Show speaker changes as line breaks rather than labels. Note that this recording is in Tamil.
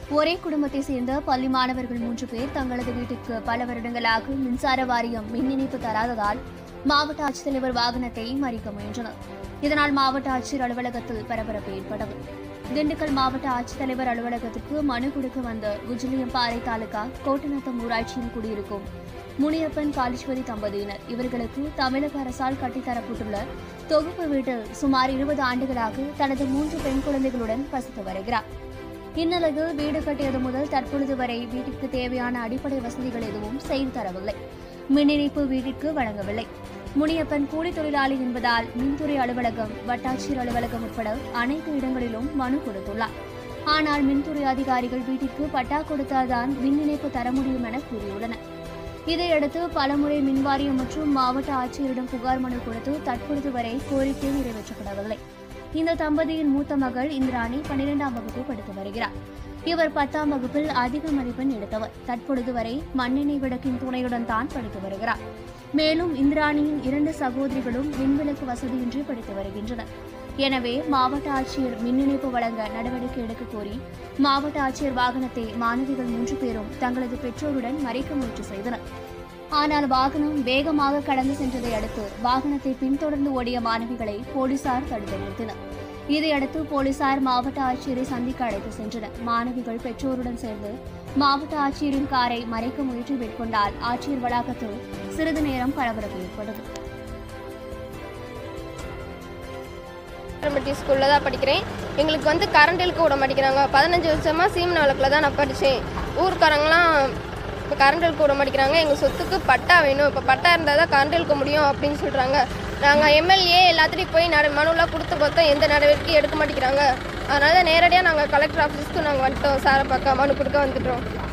ஒரே குடும்பத்தை சேர்ந்த பள்ளி மாணவர்கள் மூன்று பேர் தங்களது வீட்டுக்கு பல வருடங்களாக மின்சார வாரியம் மின் இணைப்பு தராததால் மாவட்ட ஆட்சித்தலைவர் வாகனத்தை மறிக்க முயன்றனர் இதனால் மாவட்ட ஆட்சியர் அலுவலகத்தில் பரபரப்பு ஏற்பட்டது திண்டுக்கல் மாவட்ட ஆட்சித்தலைவர் அலுவலகத்திற்கு மனு கொடுக்க வந்த உஜிலியம்பாறை தாலுகா கோட்டநத்தம் ஊராட்சியில் குடியிருக்கும் முனியப்பன் காளீஸ்வரி தம்பதியினர் இவர்களுக்கு தமிழக அரசால் கட்டித்தரப்பட்டுள்ள தொகுப்பு வீட்டில் சுமார் இருபது ஆண்டுகளாக தனது மூன்று பெண் குழந்தைகளுடன் வசித்து வருகிறார் இந்நிலையில் வீடு கட்டியது முதல் தற்பொழுது வரை வீட்டிற்கு தேவையான அடிப்படை வசதிகள் எதுவும் செய்து தரவில்லை மின் இணைப்பு வீட்டிற்கு வழங்கவில்லை முனியப்பன் கூலி தொழிலாளி என்பதால் மின்துறை அலுவலகம் வட்டாட்சியர் அலுவலகம் உட்பட அனைத்து இடங்களிலும் மனு கொடுத்துள்ளார் ஆனால் மின்துறை அதிகாரிகள் வீட்டிற்கு பட்டா கொடுத்தால்தான் மின் இணைப்பு தர முடியும் என கூறியுள்ளனர் இதையடுத்து பலமுறை மின்வாரியம் மற்றும் மாவட்ட ஆட்சியரிடம் புகார் மனு கொடுத்து தற்பொழுது வரை கோரிக்கை நிறைவேற்றப்படவில்லை இந்த தம்பதியின் மூத்த மகள் இந்திராணி பன்னிரெண்டாம் வகுப்பு படித்து வருகிறார் இவர் பத்தாம் வகுப்பில் அதிக மதிப்பெண் எடுத்தவர் தற்பொழுது வரை மண்ணெண்ணெய் விளக்கின் துணையுடன் தான் படித்து வருகிறார் மேலும் இந்திராணியின் இரண்டு சகோதரிகளும் மின்விளக்கு வசதியின்றி படித்து வருகின்றனர் எனவே மாவட்ட ஆட்சியர் மின் இணைப்பு வழங்க நடவடிக்கை எடுக்க கோரி மாவட்ட ஆட்சியர் வாகனத்தை மாணவிகள் மூன்று பேரும் தங்களது பெற்றோருடன் மறைக்க முயற்சி செய்தனர் ஆனால் வாகனம் வேகமாக கடந்து சென்றதை அடுத்து வாகனத்தை பின்தொடர்ந்து ஓடிய மாணவிகளை போலீசார் தடுத்து நிறுத்தினர் இதையடுத்து போலீசார் மாவட்ட ஆட்சியரை சந்திக்க அழைத்து சென்றனர் மாணவிகள் பெற்றோருடன் சேர்ந்து மாவட்ட ஆட்சியரின் காரை மறைக்க முயற்சி மேற்கொண்டால் ஆட்சியர் வளாகத்தில் சிறிது நேரம் பரபரப்பு ஏற்பட்டது
எலமெண்ட்ரி ஸ்கூலில் தான் படிக்கிறேன் எங்களுக்கு வந்து கரண்ட் இழுக்க விட மாட்டேங்கிறாங்க பதினஞ்சு வருஷமாக சீமன வழக்கில் தான் நான் படித்தேன் ஊர்க்காரங்களாம் இப்போ கரண்ட் இழுக்க விட மாட்டேங்கிறாங்க எங்கள் சொத்துக்கு பட்டா வேணும் இப்போ பட்டா இருந்தால் தான் கரண்ட் இழுக்க முடியும் அப்படின்னு சொல்கிறாங்க நாங்கள் எம்எல்ஏ எல்லாத்துலேயும் போய் நட மனுலாம் கொடுத்து பார்த்தோம் எந்த நடவடிக்கையும் எடுக்க மாட்டேங்கிறாங்க அதனால நேரடியாக நாங்கள் கலெக்டர் ஆஃபீஸ்க்கு நாங்கள் வந்துட்டோம் சாரை பார்க்க மனு கொடுக்க வந்துட்டோம்